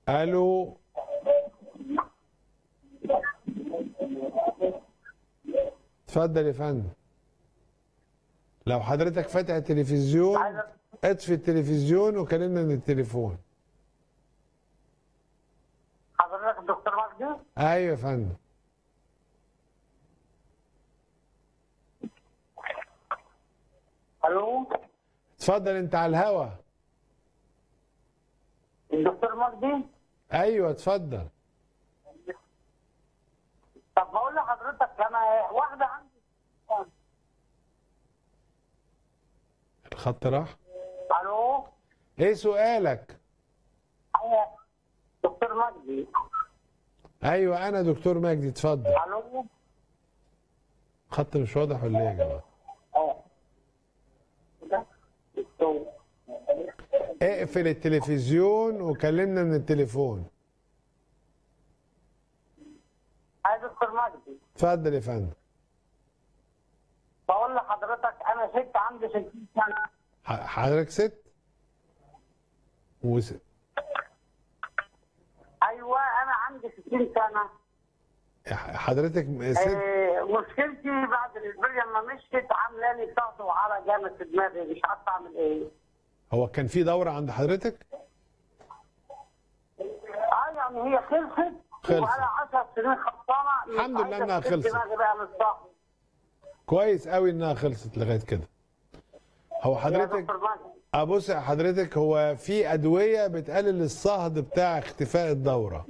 الو اتفضل يا فندم لو حضرتك فاتح التلفزيون عايز اطفي التلفزيون وكلمنا من التليفون حضرتك الدكتور مجدي ايوه يا فندم الو اتفضل انت على الهوا الدكتور مجدي ايوه اتفضل طب بقول لحضرتك انا واحده عندي الخط راح الو ايه سؤالك أيوة. دكتور مجدي ايوه انا دكتور مجدي اتفضل الو خط مش واضح ولا ايه يا جماعه اه ده دكتور. اقفل التلفزيون وكلمنا من التليفون عايز دكتور مجدي اتفضل يا فندم بقول لحضرتك انا ست عندي 60 سنه ح- حضرتك ست وس... ايوه انا عندي 60 سنه حضرتك ست آه، مشكلتي بعد الاسبوع لما مشيت عامله لي ضغط وعلى جامد في دماغي مش عارفه اعمل ايه هو كان في دورة عند حضرتك اه يعني هي خلصت خلصت. وبقى 10 سنين خلصانه مش الحمد لله عايزة إنها تسيب خلصت. دماغي بقى من الضغط كويس قوي انها خلصت لغايه كده هو يا حضرتك دكتور مجدي ابص يا حضرتك هو في ادويه بتقلل الصهد بتاع اختفاء الدوره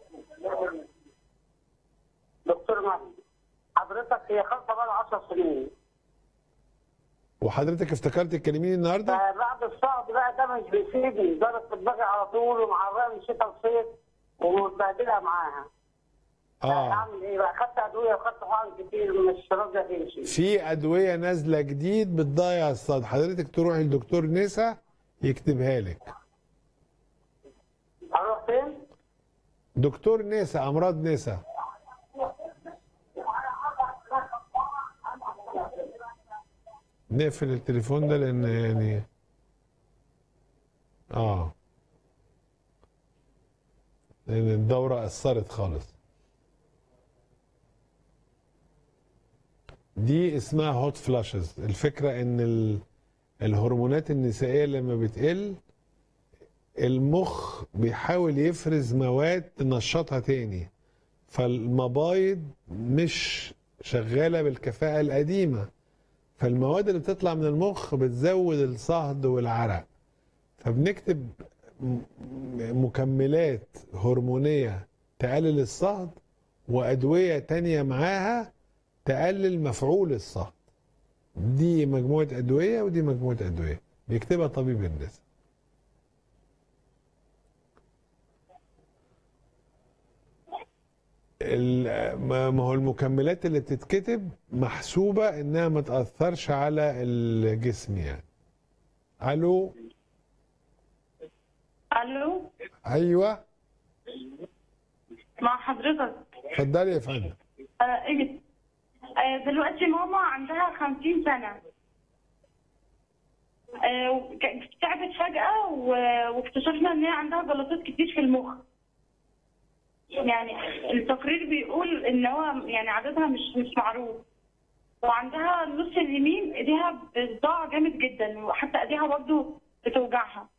دكتور مجدي حضرتك هي خلصه بقى 10 سنين وحضرتك افتكرت تكلميني النهارده فبعد الصعب بقى ده مش بيفيدني ضرب في دماغي على طول ومعرقه من شتاء وصيف ومتبهدلها معاها اه اعمل ايه بقى خدت ادويه وخدت حقن كتير مش راضيه تمشي في ادويه نازله جديد بتضيع الصهد حضرتك تروحي لدكتور نسا يكتبها لك اروح فين؟ دكتور نسا امراض نسا نقفل التليفون ده لان يعني اه لان الدورة اثرت خالص دي اسمها هوت فلاشز الفكرة ان ال... الهرمونات النسائية لما بتقل المخ بيحاول يفرز مواد تنشطها تاني فالمبايض مش شغالة بالكفاءة القديمة فالمواد اللي بتطلع من المخ بتزود الصهد والعرق فبنكتب م- مكملات هرمونية تقلل الصهد وأدوية تانية معاها تقلل مفعول الصهد دي مجموعة أدوية ودي مجموعة أدوية بيكتبها طبيب النساء ال- ما ما هو المكملات اللي بتتكتب محسوبة انها ما تأثرش على الجسم يعني الو الو ايوه مع حضرتك اتفضلي يا فندم آه ايه آه دلوقتي ماما عندها خمسين سنة آه وك- تعبت فجأة و- واكتشفنا ان هي عندها جلطات كتير في المخ يعني التقرير بيقول ان هو يعني عددها مش مش معروف وعندها النص اليمين ايديها بصداع جامد جدا وحتى ايديها برضه بتوجعها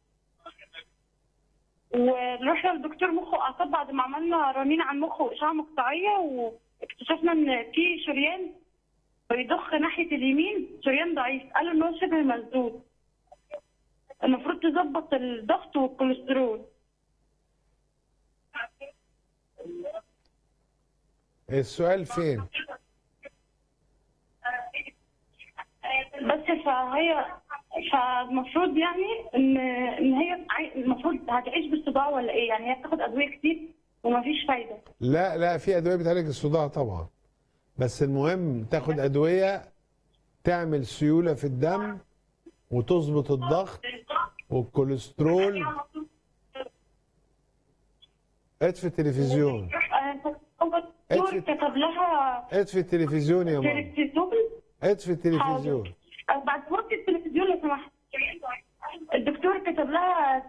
ورحنا لدكتور مخ واعصاب بعد ما عملنا رنين عن مخ واشعه مقطعيه واكتشفنا ان في شريان بيضخ ناحيه اليمين شريان ضعيف قالوا ان هو شبه مسدود المفروض تظبط الضغط والكوليسترول السؤال فين بس فهي فالمفروض يعني ان ان هي عاي- المفروض هتعيش بالصداع ولا ايه يعني هي بتاخد ادويه كتير ومفيش فايده لا لا في ادوية بتعالج الصداع طبعا بس المهم تاخد ادوية تعمل سيولة في الدم وتظبط الضغط والكوليسترول اطفي التلفزيون آه، هو الدكتور كتب لها اطفي التلفزيون يا ماما تيركتيزول اطفي التلفزيون حاضر. بعد وقت التلفزيون لو سمحت الدكتور كتب لها